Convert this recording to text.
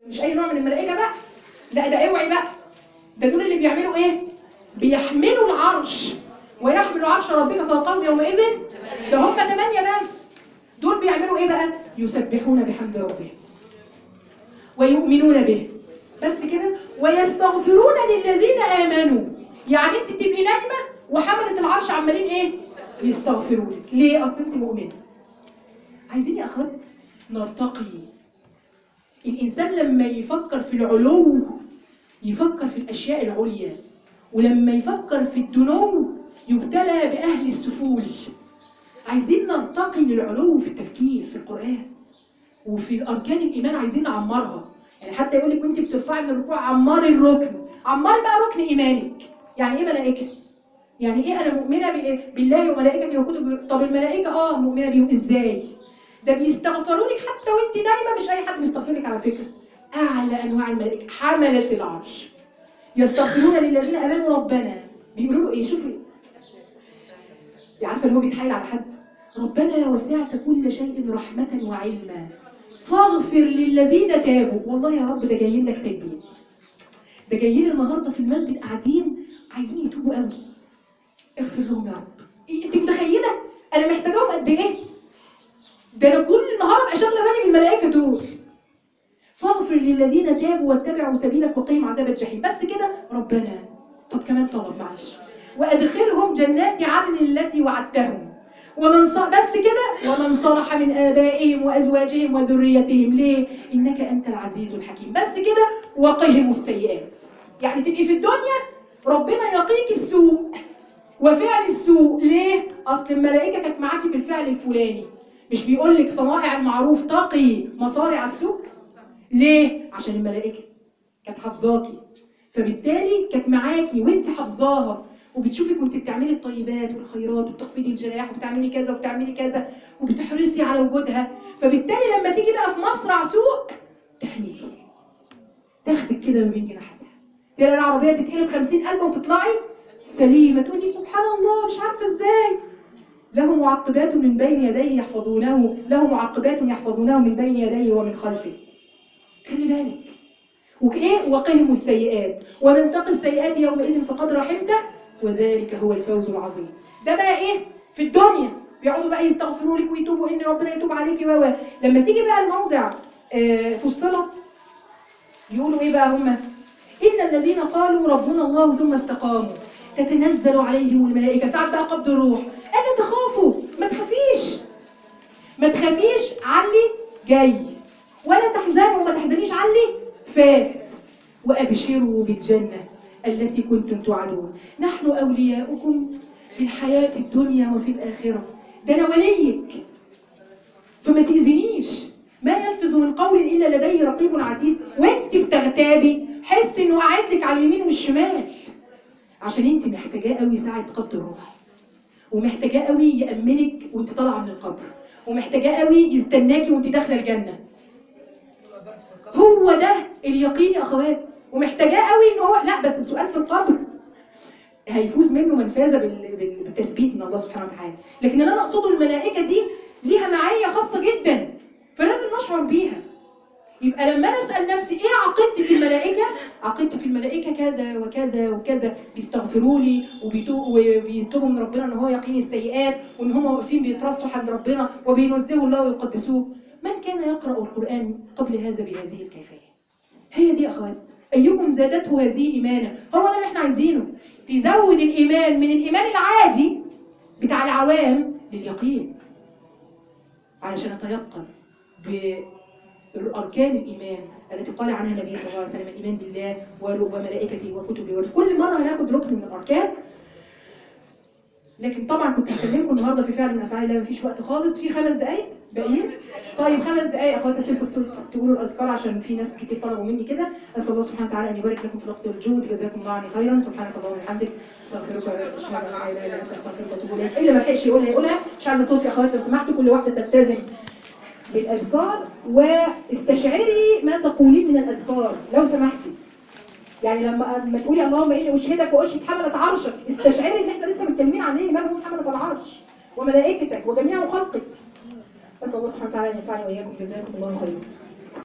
مش اي نوع من الملائكه بقى لا ده اوعي بقى ده دول اللي بيعملوا ايه بيحملوا العرش ويحملوا عرش ربك فوقهم يومئذ ده هم ثمانية بس دول بيعملوا ايه بقى يسبحون بحمد ربهم ويؤمنون به بس كده ويستغفرون للذين امنوا يعني انت تبقي نايمه وحمله العرش عمالين ايه يستغفروا لك ليه اصل انت مؤمنه عايزين يا اخوات نرتقي الانسان لما يفكر في العلو يفكر في الاشياء العليا ولما يفكر في الدنو يبتلى باهل السفول عايزين نرتقي للعلو في التفكير في القران وفي اركان الايمان عايزين نعمرها يعني حتى يقول لك وانت بترفعي من الركوع عمري الركن عمري بقى ركن ايمانك يعني ايه ملائكه يعني ايه انا مؤمنه ب- بالله وملائكته وكتبه طب الملائكه اه مؤمنه بيهم ازاي ده بيستغفروا لك حتى وانت نايمه مش اي حد بيستغفر لك على فكره اعلى انواع الملائكه حمله العرش يستغفرون للذين امنوا ربنا بيقولوا له ايه شوفي عارفه اللي هو بيتحايل على حد ربنا وسعت كل شيء رحمه وعلما فاغفر للذين تابوا والله يا رب ده جايين لك تايبين ده جايين النهارده في المسجد قاعدين عايزين يتوبوا قوي اغفر لهم يا رب إيه انت متخيله انا محتاجاهم قد ايه ده انا كل النهار ابقى شاغله بالي بالملائكه دول فاغفر للذين تابوا واتبعوا سبيلك وقيم عذاب الجحيم بس كده ربنا طب كمان طلب معلش وادخلهم جنات عدن التي وعدتهم ومن ص... بس كده ومن صلح من آبائهم وأزواجهم وذريتهم ليه؟ إنك أنت العزيز الحكيم بس كده وقهم السيئات يعني تبقي في الدنيا ربنا يقيك السوء وفعل السوء ليه؟ أصل الملائكة كانت معاكي في الفعل الفلاني مش بيقول لك صنائع المعروف تقي مصارع السوء ليه؟ عشان الملائكة كانت حافظاكي فبالتالي كانت معاكي وانت حافظاها وبتشوفك وانت بتعملي الطيبات والخيرات وبتخفضي الجناح وبتعملي كذا وبتعملي كذا وبتحرصي على وجودها فبالتالي لما تيجي بقى في مصرع سوء تحميكي تاخدك كده ما بين جناحاتها تلاقي العربيه تتقلب 50 قلبه وتطلعي سليمه تقولي سبحان الله مش عارفه ازاي له معقبات من بين يديه يحفظونه له معقبات يحفظونه من بين يديه ومن خلفه خلي بالك وايه وقهم السيئات ومن تقي السيئات يومئذ فقد رحمته وذلك هو الفوز العظيم ده بقى ايه في الدنيا بيقعدوا بقى يستغفروا لك ويتوبوا ان ربنا يتوب عليكي و لما تيجي بقى الموضع آه، فصلت يقولوا ايه بقى هم ان الذين قالوا ربنا الله ثم استقاموا تتنزل عليهم الملائكه ساعات بقى قبض الروح الا تخافوا ما تخافيش ما تخافيش علي جاي ولا تحزنوا وما تحزنيش علي فات وابشروا بالجنه التي كنتم توعدون نحن اولياؤكم في الحياه الدنيا وفي الاخره ده انا وليك فما تاذنيش ما يلفظ من قول الا لديه رقيب عتيد وانت بتغتابي حس انه قاعد لك على اليمين والشمال عشان انت محتاجاه قوي ساعه قبض الروح ومحتاجاه قوي يامنك وانت طالعه من القبر ومحتاجاه قوي يستناكي وانت داخله الجنه هو ده اليقين يا اخوات ومحتاجاه قوي ان هو لا بس السؤال في القبر هيفوز منه من فاز بال- بال- بالتثبيت من الله سبحانه وتعالى لكن اللي انا اقصده الملائكه دي ليها معيه خاصه جدا فلازم نشعر بيها يبقى لما انا اسال نفسي ايه عقيدتي في الملائكه عقيدتي في الملائكه كذا وكذا وكذا بيستغفروا لي وبيتو- وبيطلبوا من ربنا ان هو يقيني السيئات وان هم واقفين بيترصوا عند ربنا وبينزهوا الله ويقدسوه من كان يقرا القران قبل هذا بهذه الكيفيه هي دي يا اخوات ايكم زادته هذه ايمانا هو ده اللي احنا عايزينه تزود الايمان من الايمان العادي بتاع العوام لليقين علشان اتيقن باركان الايمان التي قال عنها النبي صلى الله عليه وسلم الايمان بالله ور- وملائكته وكتبه ورسله كل مره هناخد ركن من الاركان لكن طبعا كنت هكلمكم النهارده في فعل من افعال الله مفيش وقت خالص في خمس دقائق باقيين طيب خمس دقائق اخوات اسيبكم تقولوا الاذكار عشان في ناس كتير طلبوا مني كده اسال الله سبحانه وتعالى ان يبارك لكم في الوقت والجهد جزاكم الله عني خيرا سبحانك اللهم وبحمدك استغفرك واشهد ان لا اله الا انت استغفرك واتوب اليك اللي ما لحقش يقولها يقولها مش عايزه صوت يا اخوات لو سمحتوا كل واحده تلتزم بالاذكار واستشعري ما تقولين من الاذكار لو سمحتي يعني لما لما تقولي اللهم اني اشهدك واشهد حمله عرشك استشعري ان احنا لسه متكلمين عن ايه من هم حمله العرش وملائكتك وجميع خلقك اسال الله سبحانه وتعالى ان ينفعني واياكم جزاكم الله خيرا